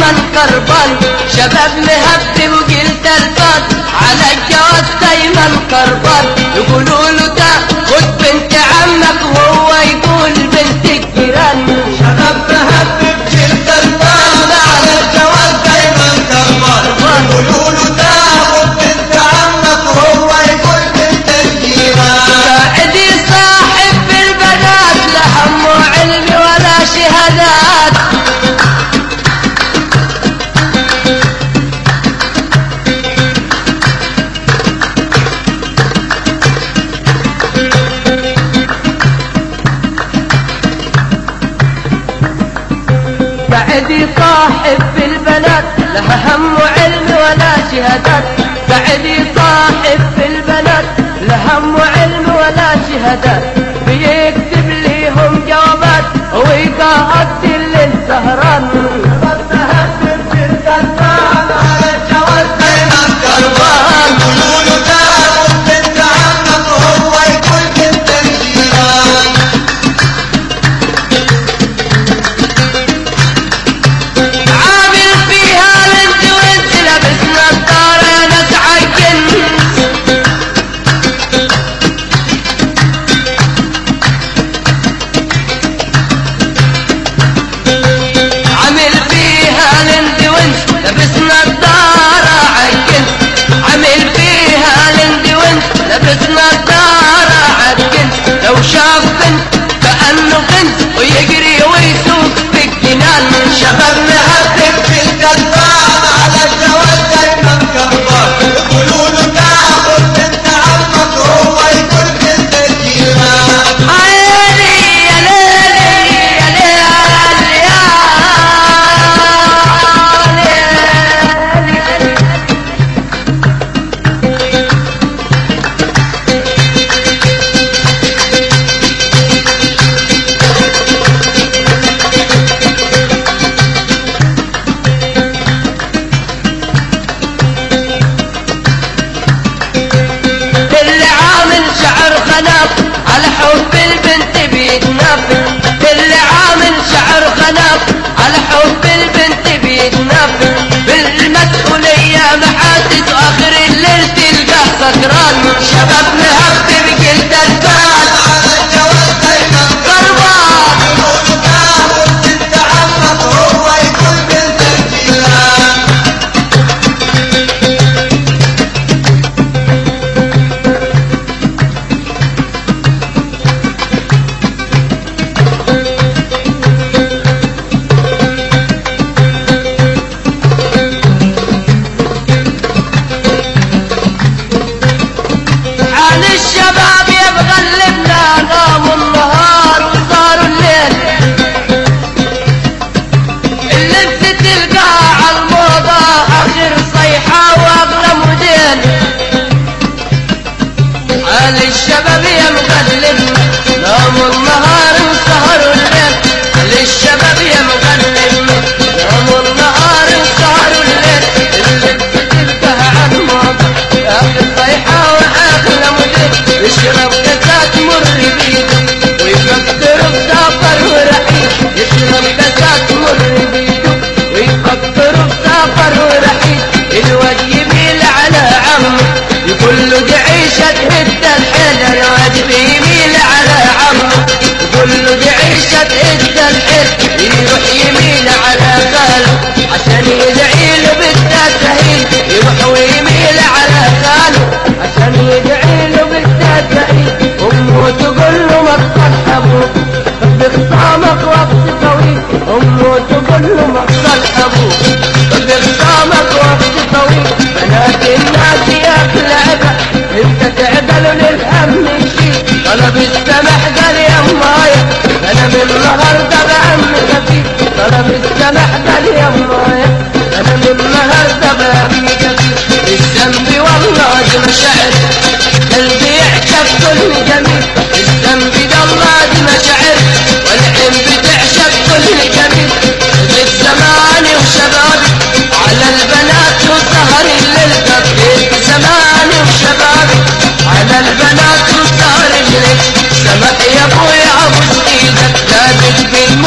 دايما كربان شباب مهب وجيل تلفان على الجواز دايما كربان يقولوا له ده خد بنت عمك وهو يقول بنت الجيران شباب مهبب جلد الفان على الجواز دايما كربان يقولوا له تاخد بنت عمك وهو يقول بنت الجيران ساعدي صاحب البنات لا هم علم ولا شهادات سعدي صاحب البنات لا هم علم ولا شهادات سعدي صاحب البنات لا هم علم ولا شهادات بيكتب ليهم جوابات ويقعد الليل سهران شباب مهبب جلد الفان على الجواز دايما كربان يقولوا له تاخد بنت عمك وهو يقول بنت الجيران عامل فيها الانت وانت لابس نظارة ناس عجن عامل فيها الانت وانت لابس نظارة عجن عامل فيها الانت وانت لابس نظارة عجن لو شاف بنت كأنه بنت ويجري ويسوق في الجنان من شباب مهبب جلد الفان على الجواز دايما كربان يقولوا له تاخد بنت عمك وهو يقول بنت الجيران عيني يا ليلي يا ليلي يا ليلي اللي عامل شعر خناف على حب البنت بيتنافق اللي عامل شعر خناف على حب البنت بيتنافق بالمسؤولية محاسد واخر الليل تلقاه سكران شباب مهبب جلد الفان على الجواز دايما قربان يقولوا له تاخد بنت عمك وهو يقول بنت الجيران حال الشباب يبغى اللبنة قاموا النهار وصاروا الليل اللبس تلقاه على الموضة آخر صيحة وأغلى موديل حال الشباب يبغى اللبنة قاموا النهار وسهروا الليل حال الشباب يبغى اللبنة قاموا النهار وسهروا الليل اللبس تلقاه على الموضة آخر صيحة وأغلى موديل يشرب كاسات مر بيده ويفكر بسافر ورحيل يشرب كاسات مر بيده ويفكر بسافر ورحيل الواد يميل على عمه يقول له دي عيشة هد الحيل الواد بيميل على عمه يقول له دي عيشة هد الحيل يروح يميل على خاله عشان يدعي له بالتسهيل يروح ويميل على خاله عشان يدعي له بالتسهيل امه تقول له ما تصحبه بخصامك وقت طويل امه تقول له ما تصحبه بخصامك وقت طويل بنات الناس يا لعبة انت تعدل للهم شيء طلب السمح قال يا مايا انا من النهارده بعم خفيف طلب السمح قال يا مايا انا من النهارده بعم خفيف الذنب والله دي مشاعر قلبي يعشق كل جميل الذنب ده الله دي مشاعر والعين بتعشق كل جميل في زماني وشبابي على البنات وسهر الليل قضيت زماني وشبابي على البنات وسهر الليل سمك يا ابويا ابوس ايدك لا تقبل